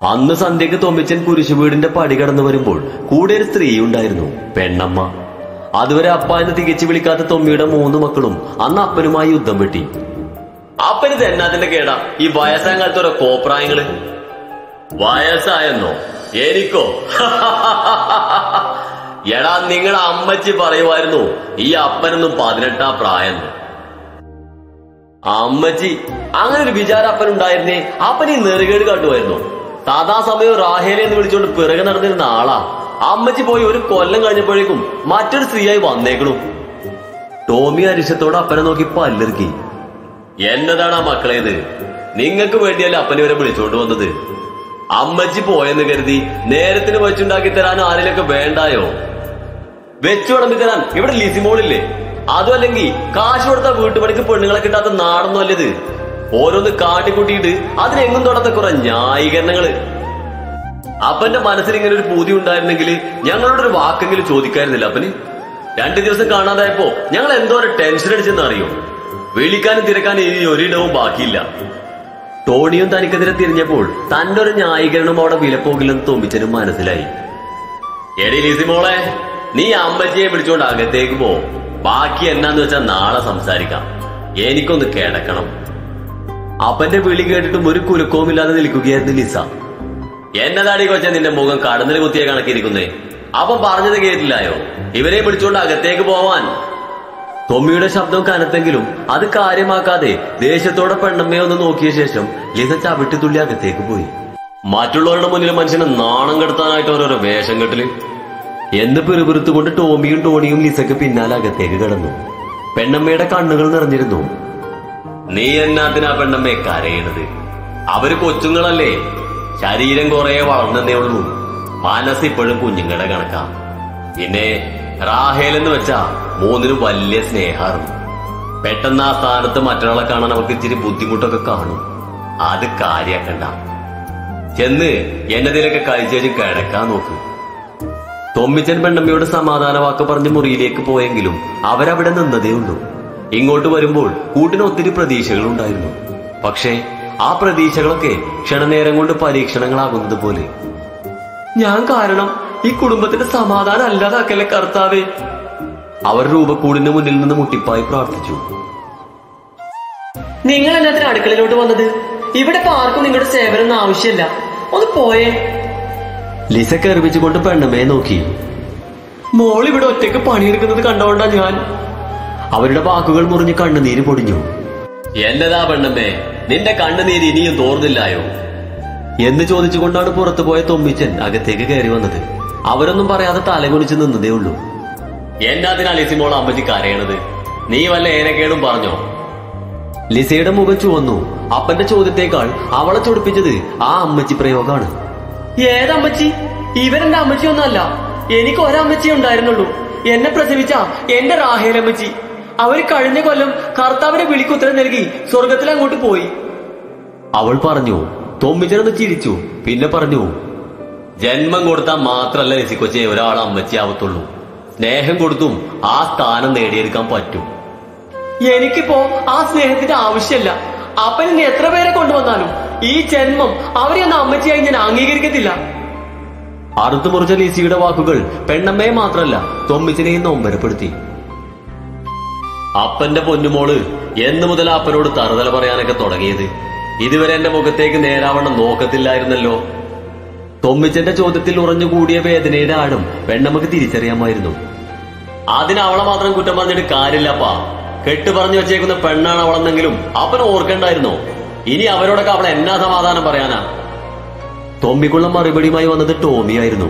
അന്ന് സന്ധ്യക്ക് തൊമ്മിച്ചൻ കുരിശുവീടിന്റെ പടി കടന്നു വരുമ്പോൾ കൂടെ ഒരു സ്ത്രീ ഉണ്ടായിരുന്നു പെണ്ണമ്മ അതുവരെ അപ്പ എന്ന് തികച്ചു വിളിക്കാത്ത തൊമ്മിയുടെ മൂന്ന് മക്കളും അന്ന് അപ്പനുമായി യുദ്ധം വെട്ടി അപ്പന് തെന്നാത്തിന്റെ കേടാ ഈ വയസ്സാം കാലത്ത് ഓരോ കോപ്രായങ്ങള് വയസ്സായെന്നോ എനിക്കോ എടാ നിങ്ങളുടെ അമ്മച്ചി പറയുമായിരുന്നു ഈ അപ്പനൊന്നും പതിനെട്ടാ പ്രായം അമ്മച്ചി അങ്ങനെ ഒരു വിചാരം അപ്പൻ ഉണ്ടായിരുന്നേ അപ്പൻ ഈ നെറുകേട് കാട്ടുമായിരുന്നു സാധാ സമയം റാഹേലെ എന്ന് വിളിച്ചുകൊണ്ട് പിറകെ നടന്നിരുന്ന ആളാ അമ്മച്ചി പോയി ഒരു കൊല്ലം കഴിഞ്ഞപ്പോഴേക്കും മറ്റൊരു സ്ത്രീയായി വന്നേക്കണു ടോമി അരിശത്തോടെ അപ്പനെ നോക്കി പല്ലിറുക്കി എന്നതാണ് ആ മക്കളേത് നിങ്ങൾക്ക് വേണ്ടിയല്ല അപ്പനെ വരെ വിളിച്ചോണ്ട് വന്നത് അമ്മച്ചി പോയെന്ന് കരുതി നേരത്തിന് വെച്ചുണ്ടാക്കി തരാൻ ആരെങ്കിലൊക്കെ വേണ്ടായോ വെച്ചു വിളമ്പി തരാൻ ഇവിടെ ലിസിമോളില്ലേ അതും അല്ലെങ്കിൽ കാശ് കൊടുത്ത വീട്ടുപണിക്ക് പെണ്ണുങ്ങളെ കിട്ടാത്ത നാടൊന്നും അല്ലത് ഓരോന്ന് കാട്ടിക്കൂട്ടിയിട്ട് അതിനെങ്ങും തൊടത്തെ കുറെ ന്യായീകരണങ്ങള് അപ്പന്റെ മനസ്സിൽ ഇങ്ങനെ ഒരു പൂതി ഉണ്ടായിരുന്നെങ്കിൽ ഞങ്ങളോട് ഒരു വാക്കെങ്കിലും ചോദിക്കായിരുന്നില്ല അപ്പന് രണ്ടു ദിവസം കാണാതായപ്പോ ഞങ്ങൾ എന്തോ ഒരു ടെൻഷൻ അടിച്ചെന്ന് അറിയോ വിളിക്കാനും തിരക്കാനും ഇനി ഒരിടവും ബാക്കിയില്ല ടോണിയും തനിക്കെതിരെ തിരിഞ്ഞപ്പോൾ തന്റെ ഒരു ന്യായീകരണം അവിടെ വിലപ്പോകില്ലെന്ന് തോന്നിച്ചനും മനസ്സിലായി എടി ലിസി മോളെ നീ അമ്മച്ചിയെ വിളിച്ചോണ്ട് അകത്തേക്ക് പോ ബാക്കി എന്നാന്ന് വെച്ചാ നാളെ സംസാരിക്കാം എനിക്കൊന്ന് കിടക്കണം അപ്പന്റെ വിളി കേട്ടിട്ടും ഒരു കുലുക്കവുമില്ലാതെ നിൽക്കുകയായിരുന്നു ലിസ എന്നതാടി കൊച്ച നിന്റെ മുഖം കടന്നിൽ കുത്തിയ കണക്കിരിക്കുന്നേ അവൻ പറഞ്ഞത് കേട്ടില്ലായോ ഇവരെ വിളിച്ചോണ്ട് അകത്തേക്ക് പോവാൻ തൊമ്മിയുടെ ശബ്ദം കനത്തെങ്കിലും അത് കാര്യമാക്കാതെ ദേഷ്യത്തോടെ പെണ്ണമ്മയെ ഒന്ന് നോക്കിയ ശേഷം ലിസ ചവിട്ടി തുള്ളി അകത്തേക്ക് പോയി മറ്റുള്ളവരുടെ മുന്നിൽ മനുഷ്യനെ നാണം കെടുത്താനായിട്ട് ഓരോരോ വേഷം കെട്ടല് എന്ന് പിറുപിറുത്തുകൊണ്ട് ടോമിയും ടോണിയും ലിസയ്ക്ക് പിന്നാലെ അകത്തേക്ക് കിടന്നു പെണ്ണമ്മയുടെ കണ്ണുകൾ നിറഞ്ഞിരുന്നു നീ എന്നാത്തിനാ പെണ്ണമ്മയെ കരയണത് അവര് കൊച്ചുങ്ങളല്ലേ ശരീരം കുറെ വളർന്നതേ ഉള്ളൂ മനസ്സ് ഇപ്പോഴും കുഞ്ഞുങ്ങളുടെ കണക്കാ പിന്നെ റാഹേൽ എന്ന് വെച്ചാ മൂന്നിനും വലിയ സ്നേഹാറും പെട്ടെന്ന് ആ സ്ഥാനത്ത് മറ്റൊരാളെ കാണാൻ അവർക്ക് ഇച്ചിരി ബുദ്ധിമുട്ടൊക്കെ കാണും അത് കാര്യാക്കണ്ട ചെന്ന് എന്നതിലൊക്കെ കഴിച്ചേച്ച് കിടക്കാൻ നോക്ക് തൊമ്മിച്ചൻ പെണ്ണമ്മയോട് സമാധാന വാക്ക് പറഞ്ഞ് മുറിയിലേക്ക് പോയെങ്കിലും അവരവിടെ നിന്നതേ ഉള്ളൂ ഇങ്ങോട്ട് വരുമ്പോൾ കൂട്ടിന് ഒത്തിരി പ്രതീക്ഷകൾ ഉണ്ടായിരുന്നു പക്ഷേ ആ പ്രതീക്ഷകളൊക്കെ ക്ഷണനേരം കൊണ്ട് പരീക്ഷണങ്ങളാകുന്നത് പോലെ ഞാൻ കാരണം ഈ കുടുംബത്തിന്റെ സമാധാനം അല്ലാതാക്കല്ലേ കർത്താവേ അവർ രൂപക്കൂടിന് മുന്നിൽ നിന്ന് മുട്ടിപ്പായി പ്രാർത്ഥിച്ചു നിങ്ങൾ എന്നതിന് അടുക്കളയിലോട്ട് വന്നത് ഇവിടെ ഇപ്പൊ ആർക്കും നിങ്ങളുടെ സേവനം ആവശ്യമില്ല ഒന്ന് പോയേ ലിസ കെറിവിച്ചുകൊണ്ട് പെണ്ണമ്മയെ നോക്കി മോൾ ഇവിടെ ഒറ്റയ്ക്ക് പണിയെടുക്കുന്നത് കണ്ടോണ്ടാ ഞാൻ അവരുടെ വാക്കുകൾ മുറിഞ്ഞ് കണ്ണുനീര് പൊടിഞ്ഞു എന്നതാ പെണ്ണമ്മേ നിന്റെ കണ്ണുനീര് ഇനിയും തോർന്നില്ലായോ എന്ന് ചോദിച്ചുകൊണ്ടാണ് പുറത്തു പോയ തൊമ്മിച്ചൻ അകത്തേക്ക് കയറി വന്നത് അവരൊന്നും പറയാതെ തലകുനിച്ച് നിന്നതേ ഉള്ളൂ എന്നാതിനാ ലിസിമോൾ അമ്മച്ചി കരയണത് നീ വല്ല ഏനക്കേടും പറഞ്ഞോ ലിസയുടെ മുഖം ചുവന്നു അപ്പന്റെ ചോദ്യത്തേക്കാൾ അവളെ ചൊടിപ്പിച്ചത് ആ അമ്മച്ചി പ്രയോഗമാണ് ഏതമ്മച്ചി ഇവരെന്റെ അമ്മച്ചിയൊന്നല്ല എനിക്ക് ഒരമ്മച്ചിയേ ഉണ്ടായിരുന്നുള്ളൂ എന്നെ പ്രസവിച്ച എന്റെ റാഹേലമ്മച്ചി അവര് കഴിഞ്ഞ കൊല്ലം കർത്താവിനെ വിളിക്കുത്തരം നൽകി സ്വർഗത്തിൽ അങ്ങോട്ട് പോയി അവൾ പറഞ്ഞു തൊമ്മിച്ചനൊന്ന് ചിരിച്ചു പിന്നെ പറഞ്ഞു ജന്മം കൊടുത്താൽ മാത്രല്ല രസിക്കൊച്ചെ ഒരാൾ അമ്മച്ചിയാവത്തുള്ളൂ സ്നേഹം കൊടുത്തും ആ സ്ഥാനം നേടിയെടുക്കാൻ പറ്റും എനിക്കിപ്പോ ആ സ്നേഹത്തിന്റെ ആവശ്യമില്ല അപ്പൻ ഇനി എത്ര പേരെ കൊണ്ടുവന്നാലും ഈ ജന്മം അവരെ ഒന്ന് അമ്മച്ചിയായി ഞാൻ അംഗീകരിക്കത്തില്ല അറുത്തു മുറിച്ച ലിസിയുടെ വാക്കുകൾ പെണ്ണമ്മയെ മാത്രല്ല തൊമ്മിച്ചനെയും നൊമ്പരപ്പെടുത്തി അപ്പന്റെ പൊന്നുമോള് എന്നു മുതൽ അപ്പനോട് തറുതല പറയാനൊക്കെ തുടങ്ങിയത് ഇതുവരെ എന്റെ മുഖത്തേക്ക് നേരാവണ്ണം നോക്കത്തില്ലായിരുന്നല്ലോ തൊമ്മിച്ചന്റെ ചോദ്യത്തിൽ ഉറഞ്ഞുകൂടിയ വേദനയുടെ ആഴം പെണ്ണമ്മക്ക് തിരിച്ചറിയാമായിരുന്നു അതിന് അവളെ മാത്രം കുറ്റം പറഞ്ഞിട്ട് കാര്യമില്ലപ്പാ കെട്ട് പറഞ്ഞു വെച്ചേക്കുന്ന പെണ്ണാണ് അവളെന്നെങ്കിലും അപ്പൻ ഓർക്കണ്ടായിരുന്നോ ഇനി അവരോടൊക്കെ അവൾ എന്നാ സമാധാനം പറയാനാ തൊമ്മിക്കുള്ള മറുപടിയുമായി വന്നത് ടോമിയായിരുന്നു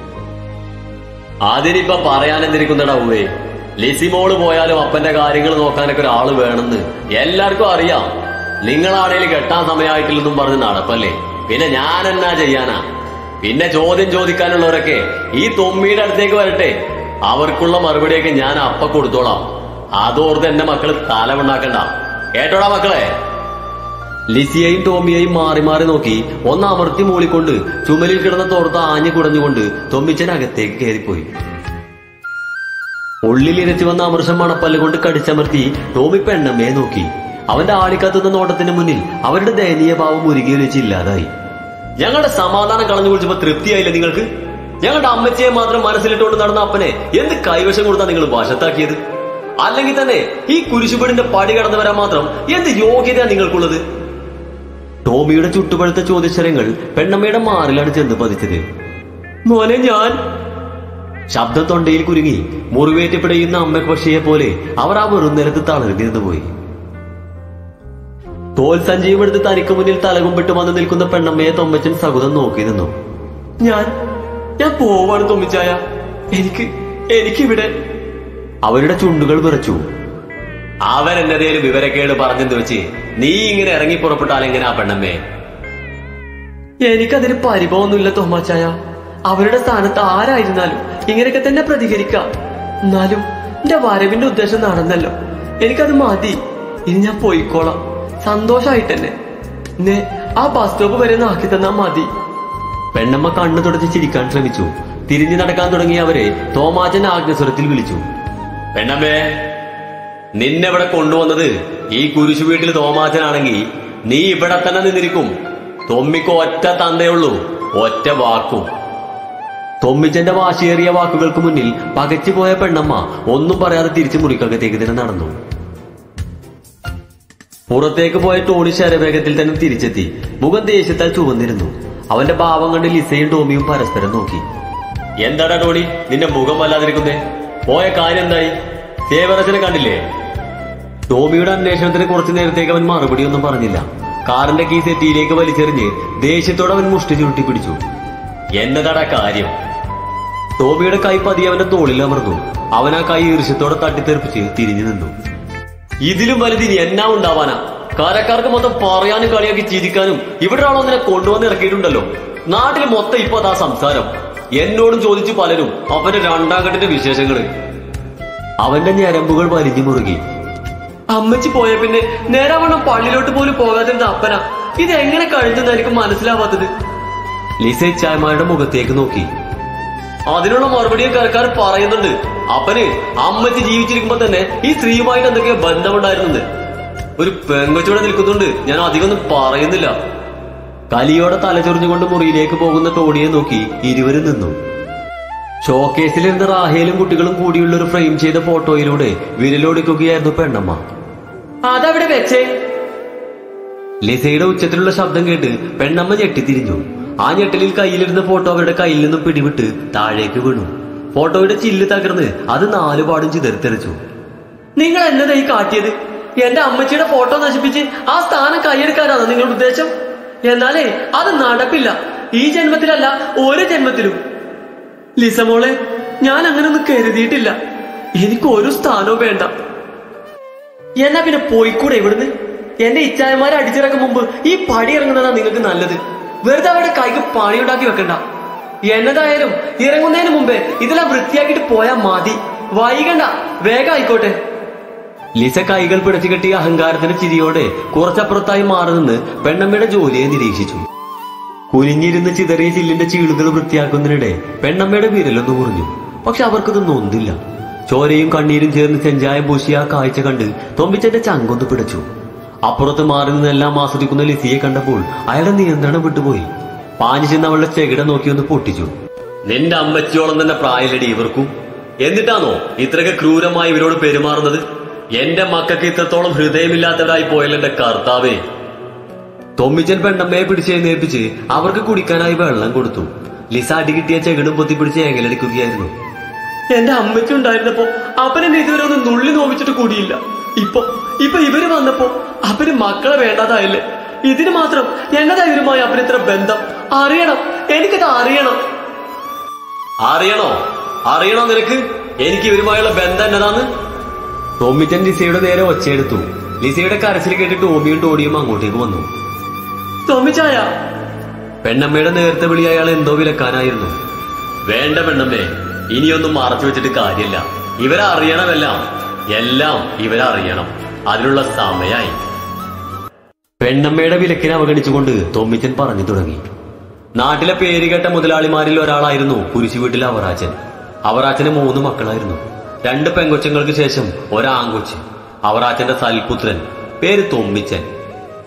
അതിനിപ്പോ പറയാനെന്തിരിക്കുന്നടാ ഉവേ ലിസിമോള് പോയാലും അപ്പന്റെ കാര്യങ്ങൾ നോക്കാനൊക്കെ ഒരാള് വേണമെന്ന് എല്ലാവർക്കും അറിയാം നിങ്ങളാണേലും കെട്ടാൻ സമയമായിട്ടില്ലെന്നും പറഞ്ഞ് നടപ്പല്ലേ പിന്നെ ഞാൻ എന്നാ ചെയ്യാനാ പിന്നെ ചോദ്യം ചോദിക്കാനുള്ളവരൊക്കെ ഈ തൊമ്മിയുടെ അടുത്തേക്ക് വരട്ടെ അവർക്കുള്ള മറുപടിയൊക്കെ ഞാൻ അപ്പ കൊടുത്തോളാം അതോർത്ത് എന്റെ മക്കള് തലമുണ്ടാക്കണ്ട കേട്ടോടാ മക്കളെ ലിസിയെയും ടോമിയെയും മാറി മാറി നോക്കി ഒന്ന് അമർത്തി മൂളിക്കൊണ്ട് ചുമലിൽ കിടന്ന തോർത്ത് ആഞ്ഞു കുടഞ്ഞുകൊണ്ട് തൊമ്മിച്ചൻ അകത്തേക്ക് കയറിപ്പോയി ഉള്ളിലിരച്ചു വന്ന അമൃഷം മണപ്പല്ല് കൊണ്ട് കടിച്ചമർത്തി ടോമി പെണ്ണമ്മയെ നോക്കി അവന്റെ ആളിക്കത്തുന്ന നോട്ടത്തിന് മുന്നിൽ അവരുടെ ദയനീയ ഭാവം ഉരുകിയൊലിച്ച് ഇല്ലാതായി ഞങ്ങളുടെ സമാധാനം കളഞ്ഞു കുളിച്ചപ്പോ തൃപ്തിയായില്ലേ നിങ്ങൾക്ക് ഞങ്ങളുടെ അമ്മച്ചിയെ മാത്രം മനസ്സിലിട്ടുകൊണ്ട് നടന്ന അപ്പനെ എന്ത് കൈവശം കൊടുത്താ നിങ്ങൾ വശത്താക്കിയത് അല്ലെങ്കിൽ തന്നെ ഈ കുരിശുപീടിന്റെ പടി കടന്നു വരാൻ മാത്രം എന്ത് യോഗ്യതയാണ് നിങ്ങൾക്കുള്ളത് ടോമിയുടെ ചുട്ടുപഴുത്ത ചോദ്യശരങ്ങൾ പെണ്ണമ്മയുടെ മാറിലാണ് ചെന്ന് പതിച്ചത് മോനെ ഞാൻ ശബ്ദം തൊണ്ടയിൽ കുരുങ്ങി മുറിവേറ്റ് പിടയുന്ന അമ്മപക്ഷിയെ പോലെ അവർ ആ വെറും നിലത്ത് തളർന്നിരുന്നു പോയി തോൽ സഞ്ചിയും എടുത്ത് തനിക്ക് മുന്നിൽ തലകുമ്പിട്ട് വന്ന് നിൽക്കുന്ന പെണ്ണമ്മയെ തൊമ്മച്ചൻ സകുതം നോക്കി നിന്നു ഞാൻ ഞാൻ പോവാണ് തൊമ്മിച്ചായ എനിക്ക് എനിക്കിവിടെ അവരുടെ ചുണ്ടുകൾ വിറച്ചു അവരെന്നതേലും വിവരക്കേട് പറഞ്ഞെന്ന് വെച്ച് നീ ഇങ്ങനെ ഇറങ്ങി പുറപ്പെട്ടാൽ എങ്ങനെയാ പെണ്ണമ്മേ എനിക്കതിന് പരിഭവമൊന്നുമില്ല തോമാച്ചായ അവരുടെ സ്ഥാനത്ത് ആരായിരുന്നാലും ഇങ്ങനെയൊക്കെ തന്നെ പ്രതികരിക്കാം എന്നാലും എന്റെ വരവിന്റെ ഉദ്ദേശം നടന്നല്ലോ എനിക്കത് മതി ഇനി ഞാൻ പോയിക്കോളാം സന്തോഷായിട്ട് തന്നെ നെ ആ ബസ് സ്റ്റോപ്പ് വരെ ഒന്ന് ആക്കി തന്നാ മതി പെണ്ണമ്മ കണ്ണു തുടച്ച് ചിരിക്കാൻ ശ്രമിച്ചു തിരിഞ്ഞു നടക്കാൻ തുടങ്ങിയ അവരെ തോമാച്ചൻ ആജ്ഞസ്വരത്തിൽ വിളിച്ചു പെണ്ണമ്മേ നിന്നെ ഇവിടെ കൊണ്ടുവന്നത് ഈ കുരിശു വീട്ടിൽ തോമാച്ചനാണെങ്കിൽ നീ ഇവിടെ തന്നെ നിന്നിരിക്കും തൊമ്മിക്ക് ഒറ്റ തന്തയുള്ളൂ ഒറ്റ വാക്കും തൊമ്മിച്ചന്റെ വാശിയേറിയ വാക്കുകൾക്ക് മുന്നിൽ പകച്ചു പോയ പെണ്ണമ്മ ഒന്നും പറയാതെ തിരിച്ചു മുറിക്കകത്തേക്ക് തന്നെ നടന്നു പുറത്തേക്ക് പോയ ടോണി ശരവേഗത്തിൽ തന്നെ തിരിച്ചെത്തി മുഖം ദേഷ്യത്താൽ ചുവന്നിരുന്നു അവന്റെ ഭാവം കണ്ട് ലിസയും ടോമിയും പരസ്പരം നോക്കി എന്താടാ ടോണി നിന്റെ മുഖം വല്ലാതിരിക്കുന്നേ പോയ കാര്യം എന്തായി സേവറച്ചനെ കണ്ടില്ലേ ടോമിയുടെ അന്വേഷണത്തിന് കുറച്ചു നേരത്തേക്ക് അവൻ മറുപടി ഒന്നും പറഞ്ഞില്ല കാറിന്റെ കീ സെറ്റിയിലേക്ക് വലിച്ചെറിഞ്ഞ് ദേഷ്യത്തോടെ അവൻ മുഷ്ടി ചുരുട്ടി പിടിച്ചു എന്നതാടാ കാര്യം ടോമിയുടെ കൈ പതിയെ അവന്റെ തോളിൽ അമർന്നു അവൻ ആ കൈ ഈർഷ്യത്തോടെ തട്ടിത്തെറിപ്പിച്ച് തിരിഞ്ഞു നിന്നു ഇതിലും വലുത് ഇനി എന്നാ ഉണ്ടാവാനാ കാരക്കാർക്ക് മൊത്തം പറയാനും കളിയാക്കി ചിരിക്കാനും ഇവിടെ ആളൊന്നിനെ കൊണ്ടുവന്ന് ഇറക്കിയിട്ടുണ്ടല്ലോ നാട്ടിൽ മൊത്തം ഇപ്പൊ അതാ സംസാരം എന്നോടും ചോദിച്ചു പലരും അവന്റെ രണ്ടാം ഘട്ടത്തിന്റെ വിശേഷങ്ങള് അവന്റെ ഞരമ്പുകൾ വലിഞ്ഞു മുറുകി അമ്മച്ചി പോയ പിന്നെ നേരാവണ്ണം പള്ളിയിലോട്ട് പോലും പോകാതിരുന്ന അപ്പന ഇത് എങ്ങനെ കഴിഞ്ഞെന്ന് എനിക്ക് മനസ്സിലാവാത്തത് ലിസ ചായമാരുടെ മുഖത്തേക്ക് നോക്കി അതിനുള്ള മറുപടിയും കരക്കാർ പറയുന്നുണ്ട് അപ്പന് അമ്മച്ചി ജീവിച്ചിരിക്കുമ്പോ തന്നെ ഈ സ്ത്രീയുമായിട്ട് എന്തൊക്കെയോ ബന്ധമുണ്ടായിരുന്നത് ഒരു പെങ്കൊച്ചൂടെ നിൽക്കുന്നുണ്ട് ഞാൻ അധികം ഒന്നും പറയുന്നില്ല കലിയോടെ തലചൊറിഞ്ഞുകൊണ്ട് മുറിയിലേക്ക് പോകുന്ന ടോണിയെ നോക്കി ഇരുവരും നിന്നു ഷോക്കേസിലിരുന്ന റാഹേലും കുട്ടികളും കൂടിയുള്ള ഒരു ഫ്രെയിം ചെയ്ത ഫോട്ടോയിലൂടെ വിരലോടിക്കുകയായിരുന്നു പെണ്ണമ്മ അതവിടെ വെച്ചേ ലിസയുടെ ഉച്ചത്തിലുള്ള ശബ്ദം കേട്ട് പെണ്ണമ്മ ഞെട്ടിത്തിരിഞ്ഞു ആ ഞെട്ടലിൽ കയ്യിലിരുന്ന ഫോട്ടോ അവരുടെ കയ്യിൽ നിന്നും പിടിവിട്ട് താഴേക്ക് വീണു ഫോട്ടോയുടെ ചില്ല് തകർന്ന് അത് നാലുപാടും ചിതറിത്തെറിച്ചു നിങ്ങൾ എന്നതാ ഈ കാട്ടിയത് എന്റെ അമ്മച്ചിയുടെ ഫോട്ടോ നശിപ്പിച്ച് ആ സ്ഥാനം കൈയെടുക്കാനാണ് നിങ്ങളുടെ ഉദ്ദേശം എന്നാലേ അത് നടപ്പില്ല ഈ ജന്മത്തിലല്ല ഒരു ജന്മത്തിലും ലിസമോളെ ഞാൻ അങ്ങനൊന്നും കരുതിയിട്ടില്ല എനിക്ക് ഒരു സ്ഥാനവും വേണ്ട എന്നാ പിന്നെ പോയിക്കൂടെ ഇവിടുന്ന് എന്റെ ഇച്ചായമാരെ അടിച്ചിറക്കും മുമ്പ് ഈ പടി ഇറങ്ങുന്നതാ നിങ്ങൾക്ക് നല്ലത് വെറുതെ അവരുടെ കൈക്ക് പണിയുണ്ടാക്കി വെക്കണ്ട എന്നതായാലും ഇറങ്ങുന്നതിന് മുമ്പേ ഇതെല്ലാം വൃത്തിയാക്കിയിട്ട് പോയാ മതി വൈകണ്ട വേഗം ആയിക്കോട്ടെ ലിസ കൈകൾ പിടിച്ചു കെട്ടിയ അഹങ്കാരത്തിന്റെ ചിരിയോടെ കുറച്ചപ്പുറത്തായി മാറി നിന്ന് പെണ്ണമ്മയുടെ ജോലിയെ നിരീക്ഷിച്ചു കുനിഞ്ഞിരുന്ന് ചിതറിയ ചില്ലിന്റെ ചീളുകൾ വൃത്തിയാക്കുന്നതിനിടെ പെണ്ണമ്മയുടെ വിരലൊന്നു മുറിഞ്ഞു പക്ഷെ അവർക്കത് നൊന്തില്ല ചോരയും കണ്ണീരും ചേർന്ന് ചെഞ്ചായം പൂശിയ ആ കാഴ്ച കണ്ട് തൊമ്പിച്ചന്റെ ചങ്കൊന്ന് പിടച്ചു അപ്പുറത്ത് മാറി നിന്നെല്ലാം ആസ്വദിക്കുന്ന ലിസിയെ കണ്ടപ്പോൾ അയാളുടെ നിയന്ത്രണം വിട്ടുപോയി പാഞ്ഞു ചെന്ന് അവളുടെ ചെകിട നോക്കി ഒന്ന് പൊട്ടിച്ചു നിന്റെ അമ്മച്ചിയോളം തന്നെ പ്രായലടി ഇവർക്കും എന്നിട്ടാണോ ഇത്രയൊക്കെ ക്രൂരമായി ഇവരോട് പെരുമാറുന്നത് എന്റെ മക്കൾക്ക് ഇത്രത്തോളം ഹൃദയമില്ലാത്തവരായി പോയല്ലോ എന്റെ കർത്താവേ തൊമ്മിച്ചൻ പെണ്ണമ്മയെ പിടിച്ചെഴുന്നേൽപ്പിച്ച് അവർക്ക് കുടിക്കാനായി വെള്ളം കൊടുത്തു ലിസ അടി കിട്ടിയ ചെകിടും പൊത്തിപ്പിടിച്ച് ഏങ്ങലടിക്കുകയായിരുന്നു എന്റെ അമ്മയ്ക്ക് ഉണ്ടായിരുന്നപ്പോ അപ്പനെന്നെ ഇതുവരെ ഒന്ന് നുള്ളി നോവിച്ചിട്ട് കൂടിയില്ല ഇപ്പൊ ഇപ്പൊ ഇവര് വന്നപ്പോ അപ്പന് മക്കളെ വേണ്ടാതായല്ലേ ഇതിന് മാത്രം എന്നതാ ഇവരുമായി അപ്പന് ഇത്ര ബന്ധം അറിയണം എനിക്കത് അറിയണം അറിയണോ അറിയണോ നിനക്ക് എനിക്ക് ഇവരുമായുള്ള ബന്ധം എന്നതാന്ന് ടോമിച്ചൻ ലിസയുടെ നേരെ ഒച്ചയെടുത്തു ലിസയുടെ കരച്ചിൽ കേട്ട് ടോമിയും ടോണിയും അങ്ങോട്ടേക്ക് വന്നു തോമിച്ചായ പെണ്ണമ്മയുടെ നേരത്തെ വിളി അയാൾ എന്തോ വിലക്കാനായിരുന്നു വേണ്ട പെണ്ണമ്മേ ഇനിയൊന്നും മറച്ചു വെച്ചിട്ട് കാര്യമില്ല ഇവരറിയണമെല്ലാം എല്ലാം ഇവരറിയണം അതിനുള്ള സമയായി പെണ്ണമ്മയുടെ വിലക്കിനെ അവഗണിച്ചുകൊണ്ട് തൊമ്മിച്ചൻ പറഞ്ഞു തുടങ്ങി നാട്ടിലെ പേരുകെട്ട മുതലാളിമാരിൽ ഒരാളായിരുന്നു കുരിശു വീട്ടിലെ അവറാച്ചൻ അവറാച്ചന് മൂന്ന് മക്കളായിരുന്നു രണ്ട് പെങ്കൊച്ചങ്ങൾക്ക് ശേഷം ഒരാങ്കൊച്ച് അവറാച്ചന്റെ സൽപുത്രൻ പേര് തൊമ്മിച്ചൻ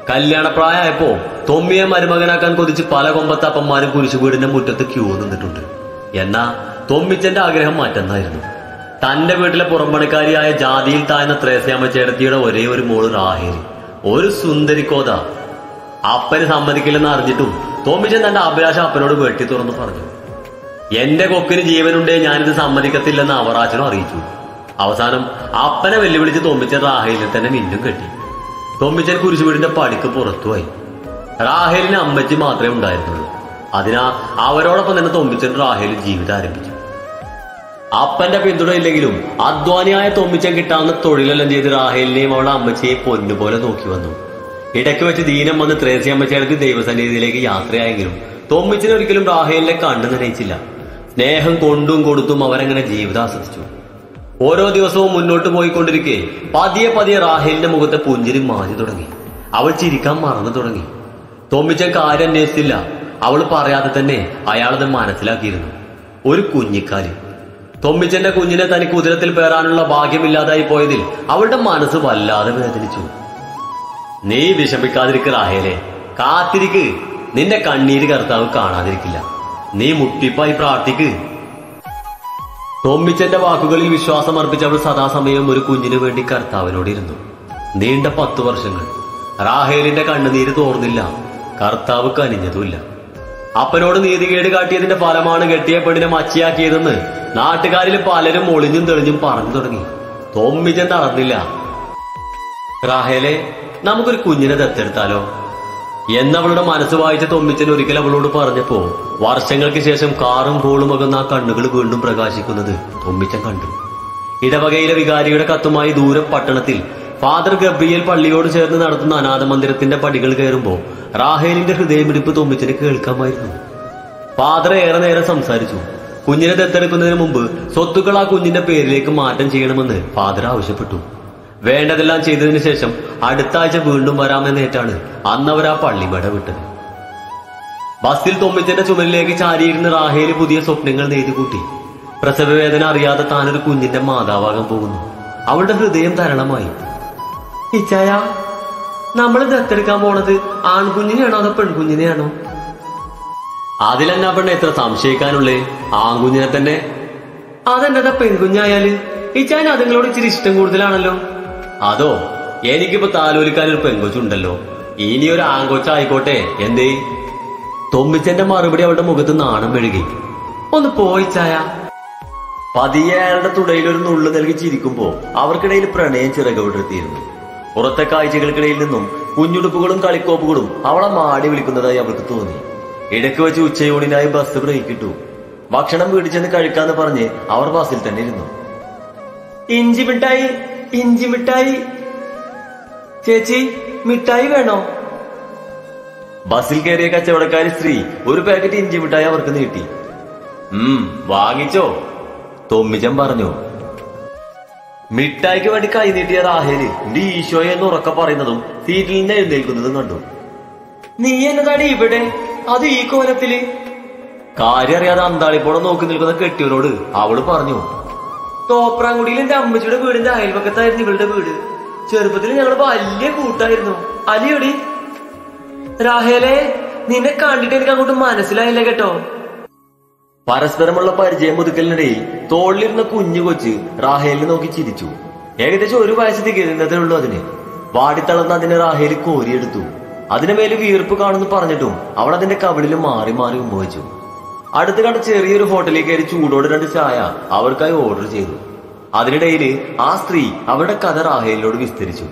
കല്യാണപ്രായമായപ്പോ തൊമ്മിയെ മരുമകനാക്കാൻ കൊതിച്ച് പല കൊമ്പത്തപ്പന്മാരും കുരിശുവീടിന്റെ മുറ്റത്ത് ക്യൂ നിന്നിട്ടുണ്ട് എന്നാ തൊമ്മിച്ചന്റെ ആഗ്രഹം മറ്റൊന്നായിരുന്നു തന്റെ വീട്ടിലെ പുറംപണിക്കാരിയായ ജാതിയിൽ താഴ്ന്ന ത്രേസ്യാമ്മ ചേട്ടത്തിയുടെ ഒരേ ഒരു മോള് റാഹേലി ഒരു സുന്ദരി കോത അപ്പന് സമ്മതിക്കില്ലെന്ന് അറിഞ്ഞിട്ടും തോമ്മിച്ചൻ തന്റെ അഭിലാഷം അപ്പനോട് വെട്ടി തുറന്നു പറഞ്ഞു എന്റെ കൊക്കിന് ജീവനുണ്ടേ ഞാനിത് സമ്മതിക്കത്തില്ലെന്ന് അവറാച്ചനും അറിയിച്ചു അവസാനം അപ്പനെ വെല്ലുവിളിച്ച് തോമ്മിച്ചൻ റാഹേലിനെ തന്നെ മിന്നും കെട്ടി തോമ്മിച്ചൻ കുരിശുവീടിന്റെ പടിക്ക് പുറത്തുപോയി റാഹേലിന് അമ്മച്ചി മാത്രമേ ഉണ്ടായിരുന്നുള്ളൂ അതിനാ അവരോടൊപ്പം തന്നെ തോമ്മിച്ചൻ റാഹേലിൽ ജീവിതം ആരംഭിച്ചു അപ്പന്റെ പിന്തുണ ഇല്ലെങ്കിലും അധ്വാനിയായ തൊമ്മിച്ചൻ കിട്ടാവുന്ന തൊഴിലെല്ലാം ചെയ്ത് റാഹേലിനെയും അവളുടെ അമ്മച്ചിയെ പൊന്നുപോലെ നോക്കി വന്നു ഇടയ്ക്ക് വെച്ച് ദീനം വന്ന് ത്രേസി അമ്മച്ചേടത്ത് ദൈവസന്നിധിയിലേക്ക് യാത്രയായെങ്കിലും തൊമ്മിച്ചിന് ഒരിക്കലും റാഹേലിനെ കണ്ണു നനയിച്ചില്ല സ്നേഹം കൊണ്ടും കൊടുത്തും അവരങ്ങനെ ജീവിതം ആസ്വദിച്ചു ഓരോ ദിവസവും മുന്നോട്ട് പോയിക്കൊണ്ടിരിക്കെ പതിയെ പതിയെ റാഹേലിന്റെ മുഖത്തെ പുഞ്ചിരി മാഞ്ഞു തുടങ്ങി അവൾ ചിരിക്കാൻ മറന്നു തുടങ്ങി തൊമ്മിച്ചൻ കാര്യം അന്വേഷിച്ചില്ല അവൾ പറയാതെ തന്നെ അയാളത് മനസ്സിലാക്കിയിരുന്നു ഒരു കുഞ്ഞിക്കാല് തൊമ്മിച്ചന്റെ കുഞ്ഞിനെ തനിക്ക് ഉദരത്തിൽ പേറാനുള്ള ഭാഗ്യമില്ലാതായി പോയതിൽ അവളുടെ മനസ്സ് വല്ലാതെ വേദനിച്ചു നീ വിഷമിക്കാതിരിക്ക റാഹേലെ കാത്തിരിക്ക് നിന്റെ കണ്ണീര് കർത്താവ് കാണാതിരിക്കില്ല നീ മുട്ടിപ്പായി പ്രാർത്ഥിക്ക് തൊമ്മിച്ചന്റെ വാക്കുകളിൽ വിശ്വാസം അർപ്പിച്ച അവൾ സദാസമയം ഒരു കുഞ്ഞിനു വേണ്ടി കർത്താവിനോട് ഇരുന്നു നീണ്ട പത്തു വർഷങ്ങൾ റാഹേലിന്റെ കണ്ണുനീര് തോർന്നില്ല കർത്താവ് കനിഞ്ഞതുമില്ല അപ്പനോട് നീതികേട് കാട്ടിയതിന്റെ ഫലമാണ് കെട്ടിയ പെണ്ണിനെ മച്ചിയാക്കിയതെന്ന് നാട്ടുകാരിൽ പലരും ഒളിഞ്ഞും തെളിഞ്ഞും പറഞ്ഞു തുടങ്ങി തൊമ്മിച്ചൻ തളർന്നില്ല റാഹേലെ നമുക്കൊരു കുഞ്ഞിനെ ദത്തെടുത്താലോ എന്നവളുടെ മനസ്സ് വായിച്ച തൊമ്മിച്ചൻ ഒരിക്കൽ അവളോട് പറഞ്ഞപ്പോ വർഷങ്ങൾക്ക് ശേഷം കാറും കോളും അകന്ന ആ കണ്ണുകൾ വീണ്ടും പ്രകാശിക്കുന്നത് തൊമ്മിച്ചൻ കണ്ടു ഇടവകയിലെ വികാരിയുടെ കത്തുമായി ദൂരം പട്ടണത്തിൽ ഫാദർ ഗബ്രിയേൽ പള്ളിയോട് ചേർന്ന് നടത്തുന്ന അനാഥ മന്ദിരത്തിന്റെ പടികൾ കയറുമ്പോ റാഹേലിന്റെ ഹൃദയമിടിപ്പ് തൊമ്മിച്ചന് കേൾക്കാമായിരുന്നു ഫാദർ ഏറെ നേരം സംസാരിച്ചു കുഞ്ഞിനെ ദത്തെടുക്കുന്നതിന് മുമ്പ് സ്വത്തുക്കൾ ആ കുഞ്ഞിന്റെ പേരിലേക്ക് മാറ്റം ചെയ്യണമെന്ന് ഫാദർ ആവശ്യപ്പെട്ടു വേണ്ടതെല്ലാം ചെയ്തതിനു ശേഷം അടുത്ത ആഴ്ച വീണ്ടും വരാമെന്നേറ്റാണ് അന്നവർ ആ പള്ളിമട വിട്ടത് ബസ്സിൽ തൊമ്മിച്ചന്റെ ചുമലിലേക്ക് ചാരിയിരുന്ന റാഹേല് പുതിയ സ്വപ്നങ്ങൾ നെയ്തു കൂട്ടി പ്രസവവേദന അറിയാതെ താനൊരു കുഞ്ഞിന്റെ മാതാവാകാൻ പോകുന്നു അവളുടെ ഹൃദയം തരണമായി ഇച്ചായ നമ്മൾ ദത്തെടുക്കാൻ പോണത് ആൺകുഞ്ഞിനെയാണോ അതോ പെൺകുഞ്ഞിനെയാണോ അതിലെന്നാ പെണ്ണ എത്ര സംശയിക്കാനുള്ളേ ആൺകുഞ്ഞിനെ തന്നെ അതെന്നതാ പെൺകുഞ്ഞായാല് ഇച്ചാൻ അതുങ്ങളോട് ഇച്ചിരി ഇഷ്ടം കൂടുതലാണല്ലോ അതോ എനിക്കിപ്പോ താലോലിക്കാൻ ഒരു പെൺകൊച്ചുണ്ടല്ലോ ഇനി ഒരു ആൺകൊച്ചായിക്കോട്ടെ എന്തേ തൊമ്മിച്ചന്റെ മറുപടി അവളുടെ മുഖത്ത് നാണം മെഴുകി ഒന്ന് പോയി ചായ പതിയെ അയാളുടെ തുടയിൽ ഒരു നുള്ളു നൽകി ചിരിക്കുമ്പോ അവർക്കിടയിൽ പ്രണയം ചിറകവിടർത്തിയിരുന്നു പുറത്തെ കാഴ്ചകൾക്കിടയിൽ നിന്നും കുഞ്ഞുടുപ്പുകളും കളിക്കോപ്പുകളും അവളെ മാടി വിളിക്കുന്നതായി അവൾക്ക് തോന്നി ഇടയ്ക്ക് വെച്ച് ഉച്ചയൂണിനായി ബസ് ബ്രേക്ക് ഇട്ടു ഭക്ഷണം വീട്ടിൽ ചെന്ന് കഴിക്കാന്ന് പറഞ്ഞ് അവർ ബസ്സിൽ തന്നെ ഇരുന്നു ഇഞ്ചി മിഠായി ഇഞ്ചി മിഠായി ചേച്ചി മിഠായി വേണോ ബസ്സിൽ കയറിയ കച്ചവടക്കാരി സ്ത്രീ ഒരു പാക്കറ്റ് ഇഞ്ചി മിഠായി അവർക്ക് നീട്ടി ഉം വാങ്ങിച്ചോ തൊമ്മിച്ചൻ പറഞ്ഞു മിഠായിക്ക് വേണ്ടി കൈ നീട്ടിയ റാഹേല് എന്റെ ഈശോയെ എന്ന് ഉറക്ക പറയുന്നതും സീറ്റിൽ നിന്ന് എഴുന്നേൽക്കുന്നതും കണ്ടു നീ എന്നതാടി ഇവിടെ അത് ഈ കോലത്തില് കാര്യം അറിയാതെ അന്താളിപ്പോടെ നോക്കി നിൽക്കുന്ന കെട്ടിയവരോട് അവള് പറഞ്ഞു തോപ്രാങ്കുടിയിൽ എന്റെ അമ്മച്ചിയുടെ വീടിന്റെ അയൽപക്കത്തായിരുന്നു ഇവളുടെ വീട് ചെറുപ്പത്തിൽ ഞങ്ങൾ വലിയ കൂട്ടായിരുന്നു അലിയോടി രാഹേലെ നിന്നെ കണ്ടിട്ട് എനിക്ക് അങ്ങോട്ട് മനസ്സിലായില്ല കേട്ടോ പരസ്പരമുള്ള പരിചയം പുതുക്കലിനിടയിൽ തോളിലിരുന്ന കുഞ്ഞു കൊച്ച് റാഹേലിനെ നോക്കി ചിരിച്ചു ഏകദേശം ഒരു വയസ്സ് തികയുന്നതേ ഉള്ളൂ അതിന് വാടിത്തളർന്ന് അതിനെ റാഹേൽ കോരിയെടുത്തു അതിന് മേല് വീർപ്പ് കാണുന്നു പറഞ്ഞിട്ടും അവൾ അതിന്റെ കവിളിൽ മാറി മാറി ഉമ്മവച്ചു അടുത്ത് കണ്ട ചെറിയൊരു ഹോട്ടലിൽ കയറി ചൂടോട് രണ്ട് ചായ അവർക്കായി ഓർഡർ ചെയ്തു അതിനിടയിൽ ആ സ്ത്രീ അവരുടെ കഥ റാഹേലിനോട് വിസ്തരിച്ചു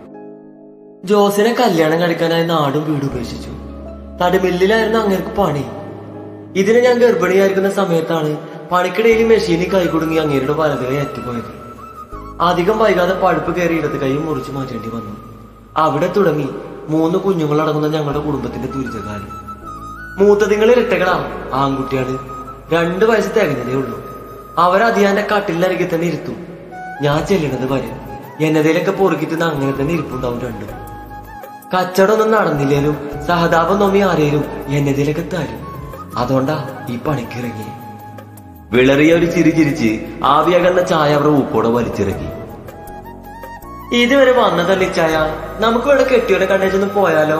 ജോസിനെ കല്യാണം കഴിക്കാനായി നാടും വീടും ഉപേക്ഷിച്ചു തടിമില്ലിലായിരുന്നു അങ്ങേർക്ക് പണി ഇതിന് ഞാൻ ഗർഭിണിയായിരിക്കുന്ന സമയത്താണ് പണിക്കിടയിൽ മെഷീനിൽ കൈകുടുങ്ങി അങ്ങേരുടെ വലതുകൈ അറ്റുപോയത് അധികം വൈകാതെ പഴുപ്പ് കയറി ഇടത് കൈ മുറിച്ചു മാറ്റേണ്ടി വന്നു അവിടെ തുടങ്ങി മൂന്ന് കുഞ്ഞുങ്ങളടങ്ങുന്ന ഞങ്ങളുടെ കുടുംബത്തിന്റെ ദുരിതകാലം മൂത്തതിങ്ങൾ ഇരട്ടകളാ ആൺകുട്ടിയാണ് രണ്ടു വയസ്സ് തികഞ്ഞതേ ഉള്ളൂ അവരതിയാന്റെ കട്ടിലിനരികെ തന്നെ ഇരുത്തും ഞാൻ ചെല്ലണത് വരെ എന്നതേലൊക്കെ പൊറുക്കിട്ടുന്ന അങ്ങനെ തന്നെ ഇരിപ്പുണ്ടാവും രണ്ടും കച്ചവടമൊന്നും നടന്നില്ലേലും സഹതാപം നോമി ആരേലും എന്നതിലൊക്കെ തരും അതുകൊണ്ടാ ഈ പണിക്കിറങ്ങി വിളറിയ ഒരു ചിരി ചിരിച്ച് ആവിയകന്ന ചായ അവർ ഊപ്പോടെ വലിച്ചിറക്കി ഇതുവരെ വന്നതല്ലേ ചായ നമുക്ക് ഇവിടെ കെട്ടിയോടെ കണ്ടേച്ചൊന്ന് പോയാലോ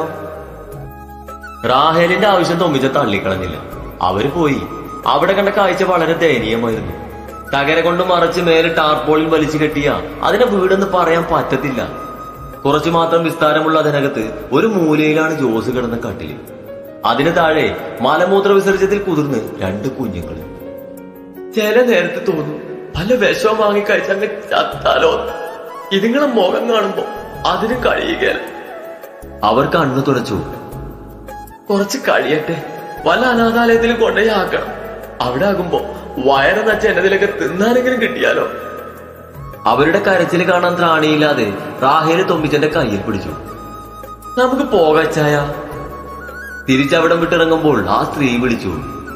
റാഹേലിന്റെ ആവശ്യം തൊമ്മിച്ച തള്ളിക്കളഞ്ഞില്ല അവര് പോയി അവിടെ കണ്ട കാഴ്ച വളരെ ദയനീയമായിരുന്നു തകര കൊണ്ട് മറച്ച് മേലെ ടാർപോളിൽ വലിച്ചു കെട്ടിയ അതിന്റെ വീടെന്ന് പറയാൻ പറ്റത്തില്ല കുറച്ചു മാത്രം വിസ്താരമുള്ള അതിനകത്ത് ഒരു മൂലയിലാണ് ജോസ് കിടന്ന കട്ടില് അതിന് താഴെ മലമൂത്ര വിസർജ്യത്തിൽ കുതിർന്ന് രണ്ട് കുഞ്ഞുങ്ങൾ ചില നേരത്ത് തോന്നും പല വിഷവും വാങ്ങി കഴിച്ചങ്ങ് ചത്താലോ ഇതിങ്ങളെ മുഖം കാണുമ്പോ അതിന് കഴിയുകയല്ല അവർ കണ്ണു തുറച്ചു കുറച്ച് കഴിയട്ടെ വല്ല അനാഥാലയത്തിൽ കൊണ്ടുപോയി ആക്കണം അവിടെ ആകുമ്പോ വയറ് നച്ച എന്നതിലൊക്കെ തിന്നാനെങ്കിലും കിട്ടിയാലോ അവരുടെ കരച്ചിൽ കാണാൻ ത്രാണിയില്ലാതെ റാഹേല് തൊമ്മിച്ചന്റെ കയ്യിൽ പിടിച്ചു നമുക്ക് പോകച്ചായ തിരിച്ചവിടം വിട്ടിറങ്ങുമ്പോൾ ആ സ്ത്രീ വിളിച്ചു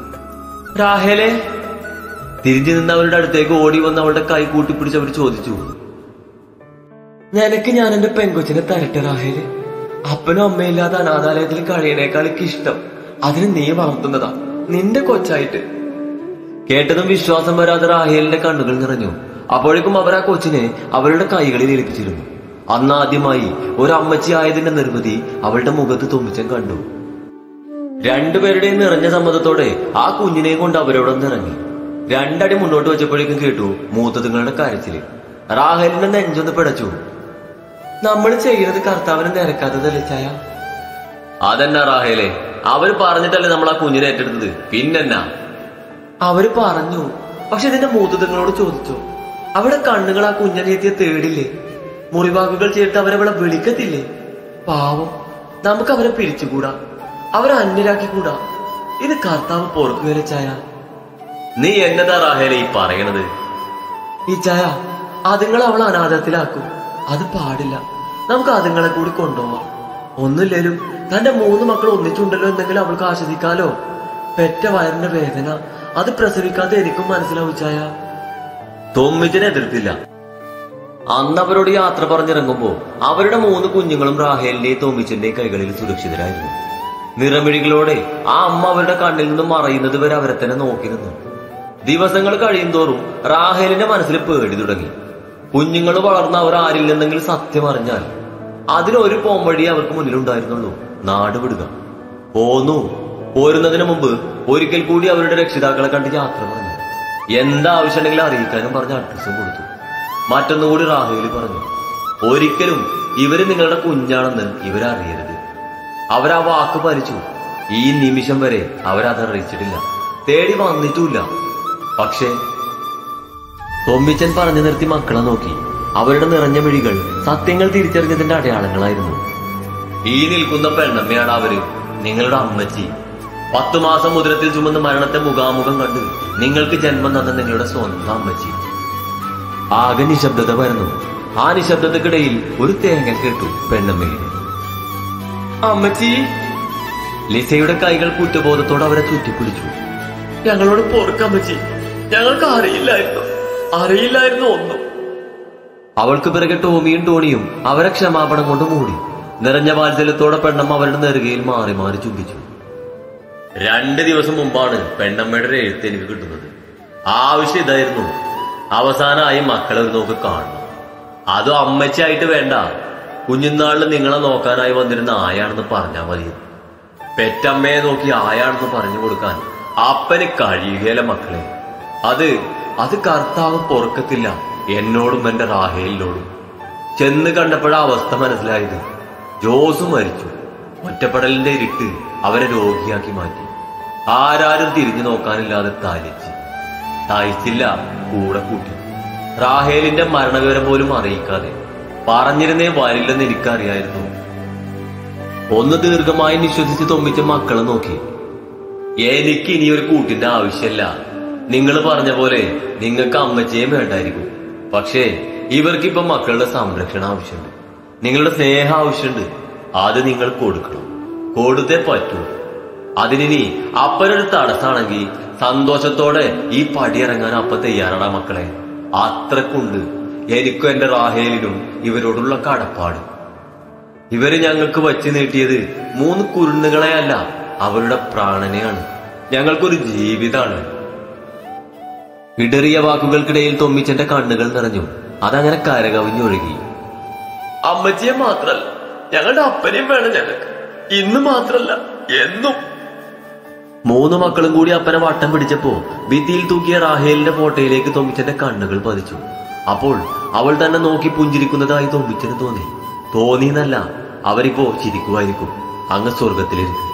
റാഹേലെ തിരിഞ്ഞു നിന്ന് അവരുടെ അടുത്തേക്ക് ഓടി വന്ന് അവളുടെ കൈ കൂട്ടിപ്പിടിച്ച് അവർ ചോദിച്ചു നിനക്ക് ഞാൻ എന്റെ പെങ്കൊച്ചിനെ തരട്ടെ റാഹേല് അപ്പനും അമ്മയില്ലാത്ത അനാഥാലയത്തിൽ കഴിയണേക്കാൾ എനിക്ക് ഇഷ്ടം അതിന് നീ വളർത്തുന്നതാ നിന്റെ കൊച്ചായിട്ട് കേട്ടതും വിശ്വാസം വരാതെ റാഹേലിന്റെ കണ്ണുകൾ നിറഞ്ഞു അപ്പോഴേക്കും അവർ ആ കൊച്ചിനെ അവരുടെ കൈകളിൽ ഏൽപ്പിച്ചിരുന്നു അന്നാദ്യമായി ഒരു അമ്മച്ചി ആയതിന്റെ നിർവൃതി അവളുടെ മുഖത്ത് തുമ്മിച്ചൻ കണ്ടു രണ്ടുപേരുടെയും നിറഞ്ഞ സമ്മതത്തോടെ ആ കുഞ്ഞിനെ കൊണ്ട് അവരോടൊന്ന് ഇറങ്ങി രണ്ടടി മുന്നോട്ട് വെച്ചപ്പോഴേക്കും കേട്ടു മൂത്തതുങ്ങളുടെ കരച്ചില് റാഹേലിന്റെ നെഞ്ചൊന്ന് പിടച്ചു നമ്മൾ ചെയ്യുന്നത് കർത്താവിനെ നിരക്കാത്തതല്ലേ ചായ അതെന്നാ റാഹേലെ അവര് പറഞ്ഞിട്ടല്ലേ നമ്മൾ ആ കുഞ്ഞിനെ ഏറ്റെടുത്തത് പിന്നെന്നാ അവര് പറഞ്ഞു പക്ഷെ ഇതിന്റെ മൂത്തതങ്ങളോട് ചോദിച്ചു അവിടെ കണ്ണുകൾ ആ കുഞ്ഞനിയത്തിയെ തേടില്ലേ മുറിവാക്കുകൾ ചേർത്ത് അവരവളെ വിളിക്കത്തില്ലേ പാവം നമുക്ക് അവരെ പിരിച്ചുകൂടാ അവരെ അന്യരാക്കിക്കൂടാ ഇത് കർത്താവ് പൊറുക്കുകയല്ലേ ചായ നീ എന്നതാ റാഹേലെ ഈ പറയണത് ഈ ചായ അതുങ്ങളെ അവൾ അനാഥത്തിലാക്കും അത് പാടില്ല നമുക്ക് അതുങ്ങളെ കൂടി കൊണ്ടുപോവാം ഒന്നുമില്ലേലും തന്റെ മൂന്ന് മക്കൾ ഒന്നിച്ചുണ്ടല്ലോ എന്തെങ്കിലും അവൾക്ക് ആസ്വദിക്കാലോ പെറ്റ വയറിന്റെ വേദന അത് പ്രസവിക്കാതെ എനിക്കും മനസ്സിലാവും ചായ തൊമ്മിച്ചിനെ എതിർത്തില്ല അന്ന് അവരോട് യാത്ര പറഞ്ഞിറങ്ങുമ്പോ അവരുടെ മൂന്ന് കുഞ്ഞുങ്ങളും റാഹേലിന്റെയും തോമിച്ചിന്റെയും കൈകളിൽ സുരക്ഷിതരായിരുന്നു നിറമിഴികളോടെ ആ അമ്മ അവരുടെ കണ്ണിൽ നിന്നും മറയുന്നത് വരെ അവരെ തന്നെ നോക്കി നിന്നു ദിവസങ്ങൾ കഴിയും തോറും റാഹേലിന്റെ മനസ്സിൽ പേടി തുടങ്ങി കുഞ്ഞുങ്ങൾ വളർന്ന അവർ ആരിൽ നിന്നെങ്കിലും സത്യം അറിഞ്ഞാൽ അതിനൊരു പോംവഴി അവർക്ക് മുന്നിലുണ്ടായിരുന്നുള്ളൂ നാട് വിടുക പോന്നു പോരുന്നതിന് മുമ്പ് ഒരിക്കൽ കൂടി അവരുടെ രക്ഷിതാക്കളെ കണ്ട് യാത്ര പറഞ്ഞു എന്താവശ്യമുണ്ടെങ്കിലും അറിയിക്കാനും പറഞ്ഞ അഡ്രസ്സും കൊടുത്തു മറ്റൊന്നുകൂടി റാഹേലി പറഞ്ഞു ഒരിക്കലും ഇവര് നിങ്ങളുടെ കുഞ്ഞാണെന്ന് ഇവരറിയരുത് അവരാ വാക്ക് പാലിച്ചു ഈ നിമിഷം വരെ അവരത് അറിയിച്ചിട്ടില്ല തേടി വന്നിട്ടുമില്ല പക്ഷേ തൊമ്മിച്ചൻ പറഞ്ഞു നിർത്തി മക്കളെ നോക്കി അവരുടെ നിറഞ്ഞ മിഴികൾ സത്യങ്ങൾ തിരിച്ചറിഞ്ഞതിന്റെ അടയാളങ്ങളായിരുന്നു ഈ നിൽക്കുന്ന പെണ്ണമ്മയാണ് അവര് നിങ്ങളുടെ അമ്മച്ചി പത്തു മാസം ഉദരത്തിൽ ചുമന്ന് മരണത്തെ മുഖാമുഖം കണ്ട് നിങ്ങൾക്ക് ജന്മം തന്ന നിങ്ങളുടെ സ്വന്തം അമ്മച്ചി ആകെ നിശബ്ദത വരുന്നു ആ നിശബ്ദതക്കിടയിൽ ഒരു തേങ്ങൽ കേട്ടു പെണ്ണമ്മയിൽ അമ്മച്ചി ലിസയുടെ കൈകൾ കുറ്റബോധത്തോടെ അവരെ ചുറ്റിപ്പിടിച്ചു ഞങ്ങളോട് പൊറുക്കമ്മച്ചി ഞങ്ങൾക്ക് അറിയില്ലായിരുന്നു അറിയില്ലായിരുന്നു ഒന്നും അവൾക്ക് പിറകെ ടോമിയും ടോണിയും അവരെ ക്ഷമാപണം കൊണ്ട് മൂടി നിറഞ്ഞ വാത്സല്യത്തോടെ പെണ്ണമ്മ അവരുടെ നെറുകയിൽ മാറി മാറി ചുംബിച്ചു രണ്ട് ദിവസം മുമ്പാണ് പെണ്ണമ്മയുടെ ഒരു എഴുത്ത് എനിക്ക് കിട്ടുന്നത് ആവശ്യം ഇതായിരുന്നു അവസാനമായി മക്കളെ ഒരു നോക്ക് കാണണം അതും അമ്മച്ചായിട്ട് വേണ്ട കുഞ്ഞുനാളിൽ നിങ്ങളെ നോക്കാനായി വന്നിരുന്ന ആയാണെന്ന് പറഞ്ഞാൽ മതി പെറ്റമ്മയെ നോക്കി ആയാണെന്ന് പറഞ്ഞു കൊടുക്കാൻ അപ്പന് കഴിയുകയില്ല മക്കളെ അത് അത് കർത്താവ് പൊറുക്കത്തില്ല എന്നോടും എന്റെ റാഹേലിനോടും ചെന്ന് കണ്ടപ്പോഴാ അവസ്ഥ മനസ്സിലായത് ജോസ് മരിച്ചു ഒറ്റപ്പെടലിന്റെ ഇരുട്ട് അവരെ രോഗിയാക്കി മാറ്റി ആരാരും തിരിഞ്ഞു നോക്കാനില്ലാതെ താലിച്ച് തയ്ച്ചില്ല കൂടെ കൂട്ടി റാഹേലിന്റെ മരണവിവരം പോലും അറിയിക്കാതെ പറഞ്ഞിരുന്നേ വരില്ലെന്ന് എനിക്കറിയായിരുന്നു ഒന്ന് ദീർഘമായി നിശ്വസിച്ച് തൊമ്മിച്ച മക്കളെ നോക്കി എനിക്ക് ഇനി ഒരു കൂട്ടിന്റെ ആവശ്യമല്ല നിങ്ങൾ പറഞ്ഞ പോലെ നിങ്ങൾക്ക് അമ്മച്ചയും വേണ്ടായിരിക്കും പക്ഷേ ഇവർക്കിപ്പം മക്കളുടെ സംരക്ഷണം ആവശ്യമുണ്ട് നിങ്ങളുടെ സ്നേഹം ആവശ്യമുണ്ട് അത് നിങ്ങൾ കൊടുക്കണം കൊടുത്തേ പറ്റൂ അതിനി അപ്പനൊരു തടസ്സാണെങ്കിൽ സന്തോഷത്തോടെ ഈ പടിയിറങ്ങാൻ അപ്പ തയ്യാറാടാ മക്കളെ അത്രക്കുണ്ട് എനിക്കും എന്റെ റാഹേലിനും ഇവരോടുള്ള കടപ്പാട് ഇവര് ഞങ്ങൾക്ക് വച്ചു നീട്ടിയത് മൂന്ന് കുരുന്നുകളെയല്ല അവരുടെ പ്രാണനെയാണ് ഞങ്ങൾക്കൊരു ജീവിതാണ് ഇടറിയ വാക്കുകൾക്കിടയിൽ തൊമ്മിച്ചന്റെ കണ്ണുകൾ നിറഞ്ഞു അതങ്ങനെ കരകവിഞ്ഞൊഴുകി അമ്മച്ചിയെ മാത്രല്ല ഞങ്ങളുടെ അപ്പനെയും വേണം ഞങ്ങൾക്ക് ഇന്ന് മാത്രല്ല എന്നും മൂന്ന് മക്കളും കൂടി അപ്പനെ വട്ടം പിടിച്ചപ്പോ ഭിത്തിയിൽ തൂക്കിയ റാഹേലിന്റെ ഫോട്ടോയിലേക്ക് തൊമ്മിച്ചന്റെ കണ്ണുകൾ പതിച്ചു അപ്പോൾ അവൾ തന്നെ നോക്കി പുഞ്ചിരിക്കുന്നതായി തൊമ്മിച്ചന് തോന്നി തോന്നിയെന്നല്ല അവരിപ്പോ ചിരിക്കുമായിരിക്കും അങ്ങ് സ്വർഗത്തിലിരുന്ന്